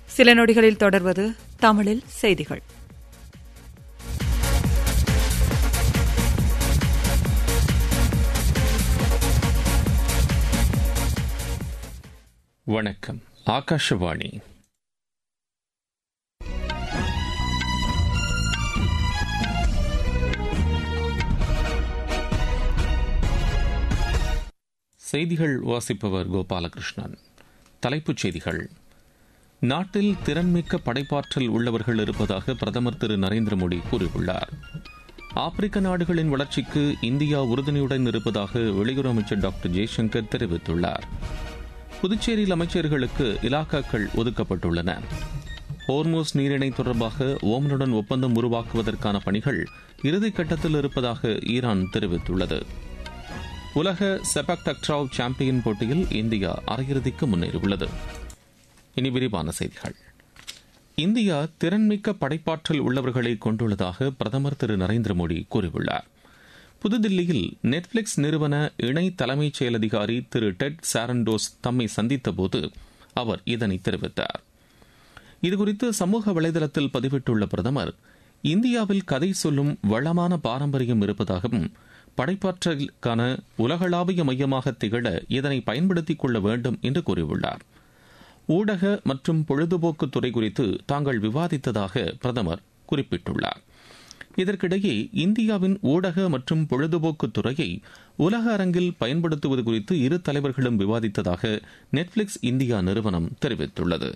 சில நொடிகளில் தொடர்வது தமிழில் செய்திகள் வணக்கம் ஆகாஷவாணி செய்திகள் வாசிப்பவர் கோபாலகிருஷ்ணன் தலைப்புச் செய்திகள் நாட்டில் திறன்மிக்க படைப்பாற்றல் உள்ளவர்கள் இருப்பதாக பிரதமர் திரு நரேந்திர மோடி கூறியுள்ளார் ஆப்பிரிக்க நாடுகளின் வளர்ச்சிக்கு இந்தியா உறுதுணையுடன் இருப்பதாக வெளியுறவு அமைச்சர் டாக்டர் ஜெய்சங்கர் தெரிவித்துள்ளார் புதுச்சேரியில் அமைச்சர்களுக்கு இலாக்காக்கள் ஒதுக்கப்பட்டுள்ளன ஹோர்மோஸ் நீரிணை தொடர்பாக ஓமனுடன் ஒப்பந்தம் உருவாக்குவதற்கான பணிகள் இறுதிக்கட்டத்தில் இருப்பதாக ஈரான் தெரிவித்துள்ளது உலக செபக் தக்ராவ் சாம்பியன் போட்டியில் இந்தியா அரையிறுதிக்கு முன்னேறியுள்ளது இனி விரிவான செய்திகள் இந்தியா திறன்மிக்க படைப்பாற்றல் உள்ளவர்களை கொண்டுள்ளதாக பிரதமர் திரு நரேந்திர மோடி கூறியுள்ளார் புதுதில்லியில் நெட்ஃபிளிக்ஸ் நிறுவன இணை தலைமைச் செயல் அதிகாரி திரு டெட் சாரண்டோஸ் தம்மை சந்தித்தபோது அவர் இதனை தெரிவித்தார் இதுகுறித்து சமூக வலைதளத்தில் பதிவிட்டுள்ள பிரதமர் இந்தியாவில் கதை சொல்லும் வளமான பாரம்பரியம் இருப்பதாகவும் படைப்பாற்றலுக்கான உலகளாவிய மையமாக திகழ இதனை பயன்படுத்திக் கொள்ள வேண்டும் என்று கூறியுள்ளார் ஊடக மற்றும் பொழுதுபோக்கு துறை குறித்து தாங்கள் விவாதித்ததாக பிரதமர் குறிப்பிட்டுள்ளார் இதற்கிடையே இந்தியாவின் ஊடக மற்றும் பொழுதுபோக்கு துறையை உலக அரங்கில் பயன்படுத்துவது குறித்து இரு தலைவர்களும் விவாதித்ததாக நெட்ஃபிளிக்ஸ் இந்தியா நிறுவனம் தெரிவித்துள்ளது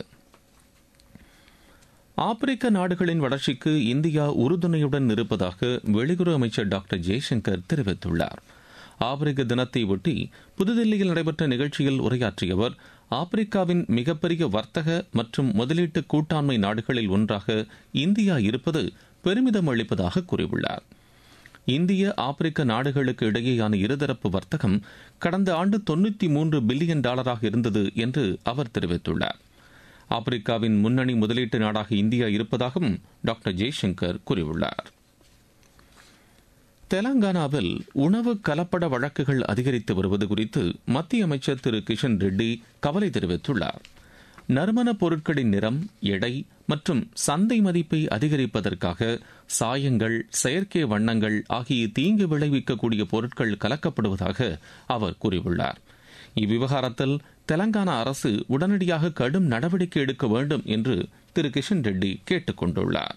ஆப்பிரிக்க நாடுகளின் வளர்ச்சிக்கு இந்தியா உறுதுணையுடன் இருப்பதாக வெளியுறவு அமைச்சர் டாக்டர் ஜெய்சங்கர் தெரிவித்துள்ளார் ஆப்பிரிக்க தினத்தை ஒட்டி புதுதில்லியில் நடைபெற்ற நிகழ்ச்சியில் உரையாற்றிய அவர் ஆப்பிரிக்காவின் மிகப்பெரிய வர்த்தக மற்றும் முதலீட்டு கூட்டாண்மை நாடுகளில் ஒன்றாக இந்தியா இருப்பது பெருமிதம் அளிப்பதாக கூறியுள்ளார் இந்திய ஆப்பிரிக்க நாடுகளுக்கு இடையேயான இருதரப்பு வர்த்தகம் கடந்த ஆண்டு தொன்னூற்றி மூன்று பில்லியன் டாலராக இருந்தது என்று அவர் தெரிவித்துள்ளார் ஆப்பிரிக்காவின் முன்னணி முதலீட்டு நாடாக இந்தியா இருப்பதாகவும் டாக்டர் ஜெய்சங்கர் கூறியுள்ளார் தெலங்கானாவில் உணவு கலப்பட வழக்குகள் அதிகரித்து வருவது குறித்து மத்திய அமைச்சர் திரு கிஷன் ரெட்டி கவலை தெரிவித்துள்ளார் நறுமண பொருட்களின் நிறம் எடை மற்றும் சந்தை மதிப்பை அதிகரிப்பதற்காக சாயங்கள் செயற்கை வண்ணங்கள் ஆகிய தீங்கு விளைவிக்கக்கூடிய பொருட்கள் கலக்கப்படுவதாக அவர் கூறியுள்ளார் இவ்விவகாரத்தில் தெலங்கானா அரசு உடனடியாக கடும் நடவடிக்கை எடுக்க வேண்டும் என்று திரு கிஷன் ரெட்டி கேட்டுக் கொண்டுள்ளார்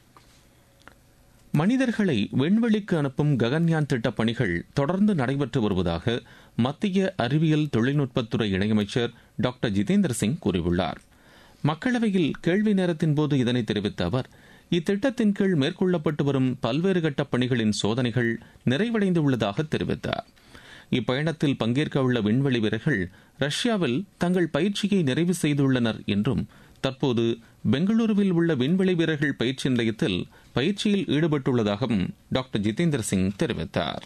மனிதர்களை விண்வெளிக்கு அனுப்பும் ககன்யான் திட்ட பணிகள் தொடர்ந்து நடைபெற்று வருவதாக மத்திய அறிவியல் தொழில்நுட்பத்துறை இணையமைச்சர் டாக்டர் ஜிதேந்திர சிங் கூறியுள்ளார் மக்களவையில் கேள்வி நேரத்தின் போது இதனை தெரிவித்த அவர் இத்திட்டத்தின் கீழ் மேற்கொள்ளப்பட்டு வரும் பல்வேறு கட்ட பணிகளின் சோதனைகள் நிறைவடைந்துள்ளதாக தெரிவித்தார் இப்பயணத்தில் பங்கேற்க உள்ள விண்வெளி வீரர்கள் ரஷ்யாவில் தங்கள் பயிற்சியை நிறைவு செய்துள்ளனர் என்றும் தற்போது பெங்களூருவில் உள்ள விண்வெளி வீரர்கள் பயிற்சி நிலையத்தில் பயிற்சியில் ஈடுபட்டுள்ளதாகவும் டாக்டர் ஜிதேந்திர சிங் தெரிவித்தார்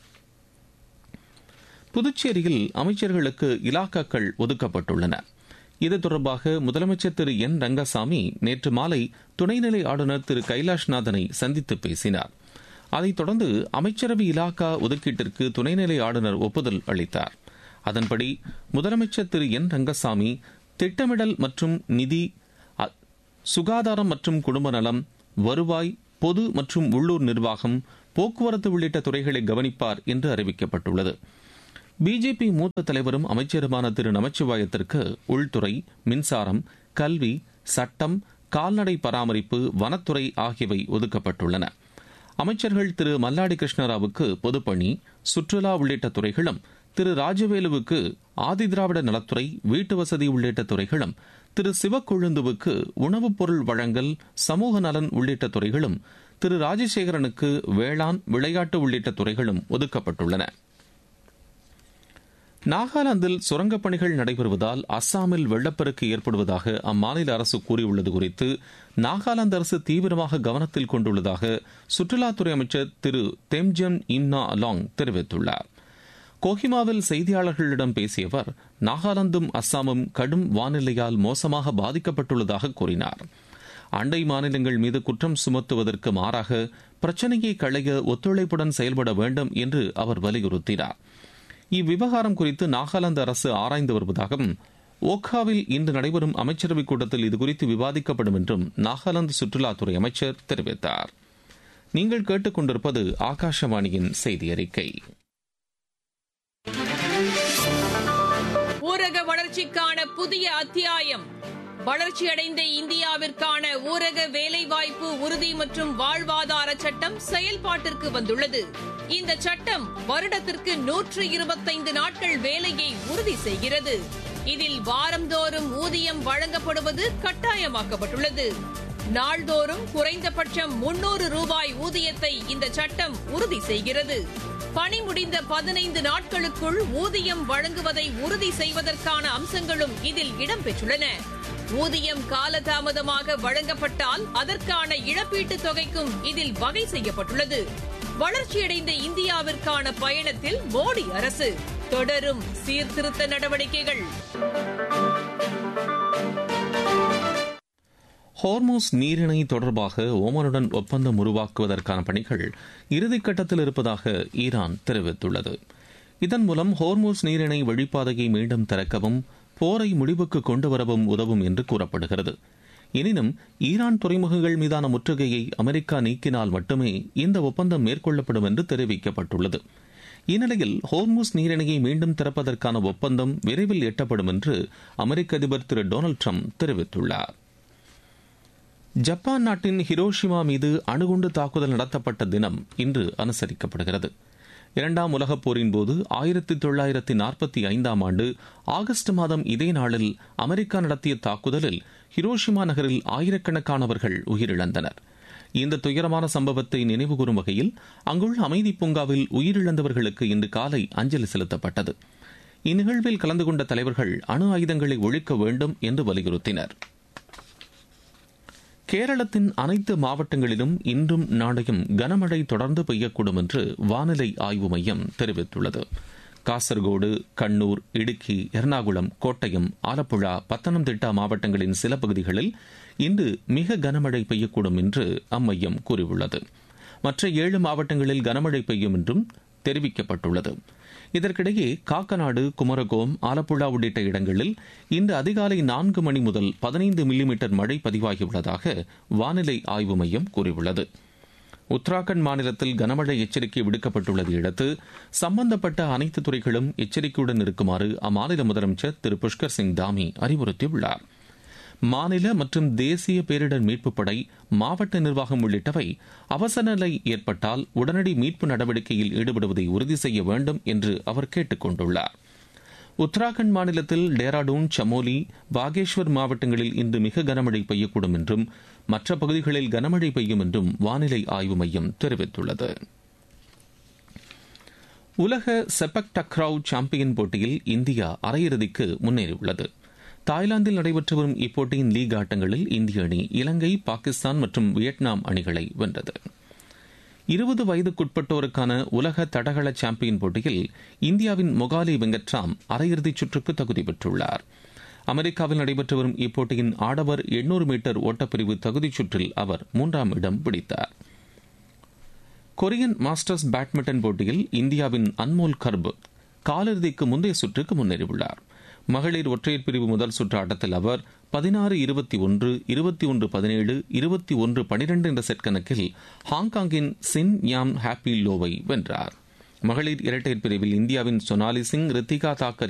புதுச்சேரியில் அமைச்சர்களுக்கு இலாக்காக்கள் ஒதுக்கப்பட்டுள்ளன இது தொடர்பாக முதலமைச்சர் திரு என் ரங்கசாமி நேற்று மாலை துணைநிலை ஆளுநர் திரு கைலாஷ்நாதனை சந்தித்து பேசினார் அதைத் தொடர்ந்து அமைச்சரவை இலாக்கா ஒதுக்கீட்டிற்கு துணைநிலை ஆளுநர் ஒப்புதல் அளித்தார் அதன்படி முதலமைச்சர் திரு என் ரங்கசாமி திட்டமிடல் மற்றும் நிதி சுகாதாரம் மற்றும் குடும்ப நலம் வருவாய் பொது மற்றும் உள்ளூர் நிர்வாகம் போக்குவரத்து உள்ளிட்ட துறைகளை கவனிப்பார் என்று அறிவிக்கப்பட்டுள்ளது பிஜேபி மூத்த தலைவரும் அமைச்சருமான திரு நமச்சிவாயத்திற்கு உள்துறை மின்சாரம் கல்வி சட்டம் கால்நடை பராமரிப்பு வனத்துறை ஆகியவை ஒதுக்கப்பட்டுள்ளன அமைச்சர்கள் திரு மல்லாடி கிருஷ்ணராவுக்கு பொதுப்பணி சுற்றுலா உள்ளிட்ட துறைகளும் திரு ராஜவேலுவுக்கு ஆதிதிராவிட நலத்துறை வீட்டு வசதி உள்ளிட்ட துறைகளும் திரு சிவக்கொழுந்துவுக்கு உணவுப் பொருள் வழங்கல் சமூக நலன் உள்ளிட்ட துறைகளும் திரு ராஜசேகரனுக்கு வேளாண் விளையாட்டு உள்ளிட்ட துறைகளும் ஒதுக்கப்பட்டுள்ளன நாகாலாந்தில் சுரங்கப் பணிகள் நடைபெறுவதால் அஸ்ஸாமில் வெள்ளப்பெருக்கு ஏற்படுவதாக அம்மாநில அரசு கூறியுள்ளது குறித்து நாகாலாந்து அரசு தீவிரமாக கவனத்தில் கொண்டுள்ளதாக சுற்றுலாத்துறை அமைச்சர் திரு தெம்ஜன் இம்னா அலாங் தெரிவித்துள்ளார் கோஹிமாவில் செய்தியாளர்களிடம் பேசிய அவர் நாகாலாந்தும் அஸ்ஸாமும் கடும் வானிலையால் மோசமாக பாதிக்கப்பட்டுள்ளதாக கூறினார் அண்டை மாநிலங்கள் மீது குற்றம் சுமத்துவதற்கு மாறாக பிரச்சனையை களைய ஒத்துழைப்புடன் செயல்பட வேண்டும் என்று அவர் வலியுறுத்தினார் இவ்விவகாரம் குறித்து நாகாலாந்து அரசு ஆராய்ந்து வருவதாகவும் ஓக்காவில் இன்று நடைபெறும் அமைச்சரவைக் கூட்டத்தில் இதுகுறித்து விவாதிக்கப்படும் என்றும் நாகாலாந்து சுற்றுலாத்துறை அமைச்சர் தெரிவித்தார் நீங்கள் கேட்டுக்கொண்டிருப்பது ஆகாஷவாணியின் செய்தி அறிக்கை ஊரக வளர்ச்சிக்கான புதிய அத்தியாயம் வளர்ச்சியடைந்த இந்தியாவிற்கான ஊரக வேலைவாய்ப்பு உறுதி மற்றும் வாழ்வாதார சட்டம் செயல்பாட்டிற்கு வந்துள்ளது இந்த சட்டம் வருடத்திற்கு நூற்று இருபத்தைந்து நாட்கள் வேலையை உறுதி செய்கிறது இதில் வாரந்தோறும் ஊதியம் வழங்கப்படுவது கட்டாயமாக்கப்பட்டுள்ளது நாள்தோறும் குறைந்தபட்சம் முன்னூறு ரூபாய் ஊதியத்தை இந்த சட்டம் உறுதி செய்கிறது பணி முடிந்த பதினைந்து நாட்களுக்குள் ஊதியம் வழங்குவதை உறுதி செய்வதற்கான அம்சங்களும் இதில் இடம்பெற்றுள்ளன ஊதியம் காலதாமதமாக வழங்கப்பட்டால் அதற்கான இழப்பீட்டுத் தொகைக்கும் இதில் வகை செய்யப்பட்டுள்ளது வளர்ச்சியடைந்த இந்தியாவிற்கான பயணத்தில் மோடி அரசு தொடரும் சீர்திருத்த நடவடிக்கைகள் ஹோர்மோஸ் நீரிணை தொடர்பாக ஓமனுடன் ஒப்பந்தம் உருவாக்குவதற்கான பணிகள் இறுதிக்கட்டத்தில் இருப்பதாக ஈரான் தெரிவித்துள்ளது இதன் மூலம் ஹோர்மோஸ் நீரிணை வழிப்பாதையை மீண்டும் திறக்கவும் போரை முடிவுக்கு கொண்டுவரவும் உதவும் என்று கூறப்படுகிறது எனினும் ஈரான் துறைமுகங்கள் மீதான முற்றுகையை அமெரிக்கா நீக்கினால் மட்டுமே இந்த ஒப்பந்தம் மேற்கொள்ளப்படும் என்று தெரிவிக்கப்பட்டுள்ளது இந்நிலையில் ஹோர்முஸ் நீரிணையை மீண்டும் திறப்பதற்கான ஒப்பந்தம் விரைவில் எட்டப்படும் என்று அமெரிக்க அதிபர் திரு டொனால்டு ட்ரம்ப் தெரிவித்துள்ளார் ஜப்பான் நாட்டின் ஹிரோஷிமா மீது அணுகுண்டு தாக்குதல் நடத்தப்பட்ட தினம் இன்று அனுசரிக்கப்படுகிறது இரண்டாம் உலகப் போரின் போது ஆயிரத்தி தொள்ளாயிரத்தி நாற்பத்தி ஐந்தாம் ஆண்டு ஆகஸ்ட் மாதம் இதே நாளில் அமெரிக்கா நடத்திய தாக்குதலில் ஹிரோஷிமா நகரில் ஆயிரக்கணக்கானவர்கள் உயிரிழந்தனர் இந்த துயரமான சம்பவத்தை நினைவுகூரும் வகையில் அங்குள்ள அமைதி பூங்காவில் உயிரிழந்தவர்களுக்கு இன்று காலை அஞ்சலி செலுத்தப்பட்டது இந்நிகழ்வில் கலந்து கொண்ட தலைவர்கள் அணு ஆயுதங்களை ஒழிக்க வேண்டும் என்று வலியுறுத்தினர் கேரளத்தின் அனைத்து மாவட்டங்களிலும் இன்றும் நாளையும் கனமழை தொடர்ந்து பெய்யக்கூடும் என்று வானிலை ஆய்வு மையம் தெரிவித்துள்ளது காசர்கோடு கண்ணூர் இடுக்கி எர்ணாகுளம் கோட்டயம் ஆலப்புழா பத்தனம்திட்டா மாவட்டங்களின் சில பகுதிகளில் இன்று மிக கனமழை பெய்யக்கூடும் என்று அம்மையம் கூறியுள்ளது மற்ற ஏழு மாவட்டங்களில் கனமழை பெய்யும் என்றும் தெரிவிக்கப்பட்டுள்ளது இதற்கிடையே காக்கநாடு குமரகோம் ஆலப்புழா உள்ளிட்ட இடங்களில் இன்று அதிகாலை நான்கு மணி முதல் பதினைந்து மில்லிமீட்டர் மழை பதிவாகியுள்ளதாக வானிலை ஆய்வு மையம் கூறியுள்ளது உத்தராகண்ட் மாநிலத்தில் கனமழை எச்சரிக்கை விடுக்கப்பட்டுள்ளதை அடுத்து சம்பந்தப்பட்ட அனைத்து துறைகளும் எச்சரிக்கையுடன் இருக்குமாறு அம்மாநில முதலமைச்சர் திரு புஷ்கர் சிங் தாமி அறிவுறுத்தியுள்ளார் மாநில மற்றும் தேசிய பேரிடர் மீட்புப் படை மாவட்ட நிர்வாகம் உள்ளிட்டவை அவசர நிலை ஏற்பட்டால் உடனடி மீட்பு நடவடிக்கையில் ஈடுபடுவதை உறுதி செய்ய வேண்டும் என்று அவர் கேட்டுக் கொண்டுள்ளார் உத்தராகண்ட் மாநிலத்தில் டேராடூன் சமோலி பாகேஷ்வர் மாவட்டங்களில் இன்று மிக கனமழை பெய்யக்கூடும் என்றும் மற்ற பகுதிகளில் கனமழை பெய்யும் என்றும் வானிலை ஆய்வு மையம் தெரிவித்துள்ளது உலக செபக் டக்ராவ் சாம்பியன் போட்டியில் இந்தியா அரையிறுதிக்கு முன்னேறியுள்ளது தாய்லாந்தில் நடைபெற்று வரும் இப்போட்டியின் லீக் ஆட்டங்களில் இந்திய அணி இலங்கை பாகிஸ்தான் மற்றும் வியட்நாம் அணிகளை வென்றது இருபது வயதுக்குட்பட்டோருக்கான உலக தடகள சாம்பியன் போட்டியில் இந்தியாவின் மொகாலி வெங்கட்ராம் அரையிறுதிச் சுற்றுக்கு தகுதி பெற்றுள்ளார் அமெரிக்காவில் நடைபெற்று வரும் இப்போட்டியின் ஆடவர் எண்ணூறு மீட்டர் ஓட்டப்பிரிவு தகுதிச் சுற்றில் அவர் மூன்றாம் இடம் பிடித்தார் கொரியன் மாஸ்டர்ஸ் பேட்மிண்டன் போட்டியில் இந்தியாவின் அன்மோல் கர்ப் காலிறுதிக்கு முந்தைய சுற்றுக்கு முன்னேறியுள்ளார் மகளிர் ஒற்றையர் பிரிவு முதல் சுற்று ஆட்டத்தில் அவர் பதினாறு இருபத்தி ஒன்று இருபத்தி ஒன்று பதினேழு இருபத்தி ஒன்று பனிரெண்டு என்ற செட் கணக்கில் ஹாங்காங்கின் சின் யாம் ஹாப்பி லோவை வென்றார் மகளிர் இரட்டையர் பிரிவில் இந்தியாவின் சோனாலி சிங் ரித்திகா தாக்கர்